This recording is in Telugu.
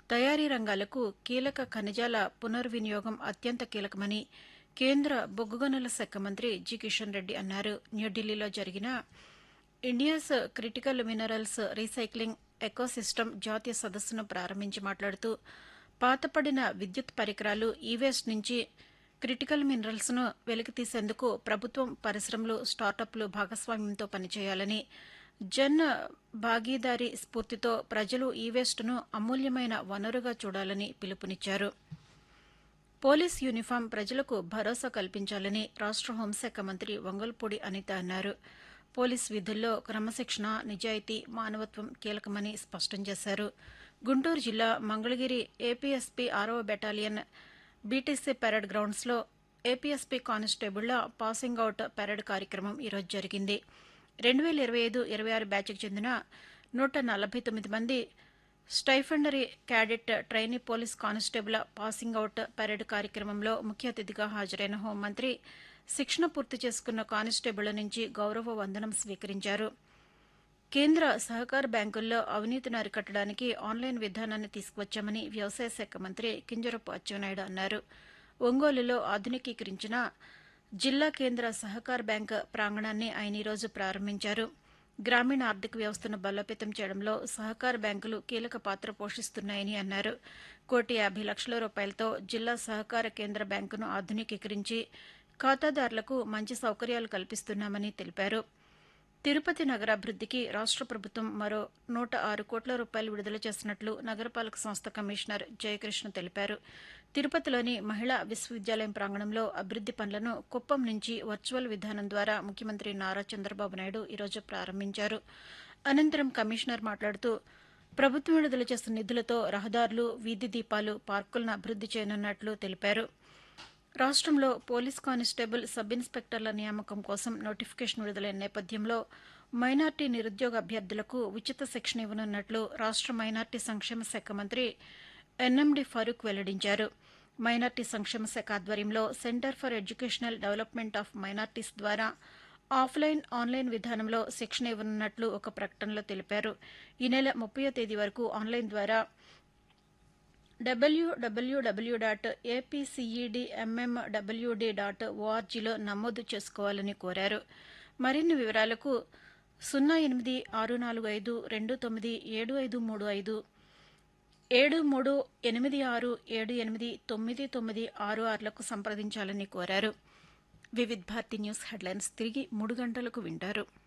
తయారీ రంగాలకు కీలక ఖనిజాల పునర్వినియోగం అత్యంత కీలకమని కేంద్ర బొగ్గు గనుల శాఖ మంత్రి జి కిషన్ రెడ్డి అన్నారు న్యూఢిల్లీలో జరిగిన India's critical minerals recycling ecosystem జాతీయ సదస్సును ప్రారంభించి మాట్లాడుతూ పాతపడిన విద్యుత్ పరికరాలు ఈవేస్ట్ నుంచి క్రిటికల్ మినరల్స్ ను వెలికితీసేందుకు ప్రభుత్వం పరిశ్రమలు స్టార్టప్లు భాగస్వామ్యంతో పనిచేయాలని జన్ భాగీదారీ స్ఫూర్తితో ప్రజలు ఈ వేస్ట్ను అమూల్యమైన వనరుగా చూడాలని పిలుపునిచ్చారు పోలీస్ యూనిఫామ్ ప్రజలకు భరోసా కల్పించాలని రాష్ట హోంశాఖ మంత్రి వంగల్పూడి అనిత అన్నారు పోలీస్ విధుల్లో క్రమశిక్షణ నిజాయితీ మానవత్వం కీలకమని స్పష్టం చేశారు గుంటూరు జిల్లా మంగళగిరి ఏపీఎస్పీ ఆరవ బెటాలియన్ బీటీసీ పెరడ్ గ్రౌండ్స్లో ఏపీఎస్పీ కానిస్టేబుళ్ల పాసింగ్ అవుట్ పెరడ్ కార్యక్రమం ఈరోజు జరిగింది రెండు వేల ఇరవై ఐదు ఇరవై ఆరు బ్యాచ్కు చెందిన నూట నలభై తొమ్మిది మంది stipendiary cadet trainee police constable passing out parade కార్యక్రమంలో ముఖ్య అతిథిగా హాజరైన హోంమంత్రి శిక్షణ పూర్తి చేసుకున్న కానిస్టేబుళ్ల నుంచి గౌరవ వందనం స్వీకరించారు కేంద్ర సహకార బ్యాంకుల్లో అవినీతిని అరికట్టడానికి ఆన్లైన్ విధానాన్ని తీసుకువచ్చామని వ్యవసాయ శాఖ మంత్రి కింజరపు అచ్చెన్నాయుడు అన్నారు ఒంగోలులో ఆధునికీకరించిన జిల్లా కేంద్ర సహకార బ్యాంక్ ప్రాంగణాన్ని ఆయన ఈరోజు ప్రారంభించారు గ్రామీణ ఆర్థిక వ్యవస్థను బలోపేతం చేయడంలో సహకార బ్యాంకులు కీలక పాత్ర పోషిస్తున్నాయని అన్నారు కోటి యాభై లక్షల రూపాయలతో జిల్లా సహకార కేంద్ర బ్యాంకును ఆధునికీకరించి ఖాతాదారులకు మంచి సౌకర్యాలు కల్పిస్తున్నామని తెలిపారు తిరుపతి నగరాభివృద్దికి రాష్ట ప్రభుత్వం మరో నూట ఆరు కోట్ల రూపాయలు విడుదల చేసినట్లు నగరపాలక సంస్థ కమిషనర్ జయకృష్ణ తెలిపారు తిరుపతిలోని మహిళా విశ్వవిద్యాలయం ప్రాంగణంలో అభివృద్ది పనులను కుప్పం నుంచి వర్చువల్ విధానం ద్వారా ముఖ్యమంత్రి నారా చంద్రబాబు నాయుడు ఈరోజు ప్రారంభించారు అనంతరం కమిషనర్ మాట్లాడుతూ ప్రభుత్వం విడుదల చేసిన నిధులతో రహదారులు వీధి దీపాలు పార్కులను అభివృద్ది చేయనున్నట్లు తెలిపారు రాష్ట్రంలో పోలీస్ కానిస్టేబుల్ సబ్ ఇన్స్పెక్టర్ల నియామకం కోసం నోటిఫికేషన్ విడుదలైన నేపథ్యంలో మైనార్టీ నిరుద్యోగ అభ్యర్థులకు ఉచిత శిక్షణ ఇవ్వనున్నట్లు రాష్ట మైనార్టీ సంక్షేమ శాఖ మంత్రి ఎన్ఎండి ఫరూక్ వెల్లడించారు మైనార్టీ సంక్షేమ శాఖ ఆధ్వర్యంలో centre for educational development of minorities ద్వారా ఆఫ్లైన్ ఆన్లైన్ విధానంలో శిక్షణ ఇవ్వనున్నట్లు ఒక ప్రకటనలో తెలిపారు ఈ నెల ముప్పయో తేదీ వరకు ఆన్లైన్ ద్వారా డబ్ల్యూడబ్ల్యూడబ్ల్యూ డాట్ ఏపీసీఈడీఎంఎండబ్ల్యూడీ డాట్ ఓఆర్జీలో నమోదు చేసుకోవాలని కోరారు మరిన్ని వివరాలకు సున్నా ఎనిమిది ఆరు నాలుగు ఐదు రెండు తొమ్మిది ఏడు ఐదు మూడు ఐదు ఏడు మూడు ఎనిమిది ఆరు ఏడు ఎనిమిది తొమ్మిది తొమ్మిది ఆరు ఆరులకు సంప్రదించాలని కోరారు వివిధ్ భారతి న్యూస్ హెడ్లైన్స్ తిరిగి మూడు గంటలకు వింటారు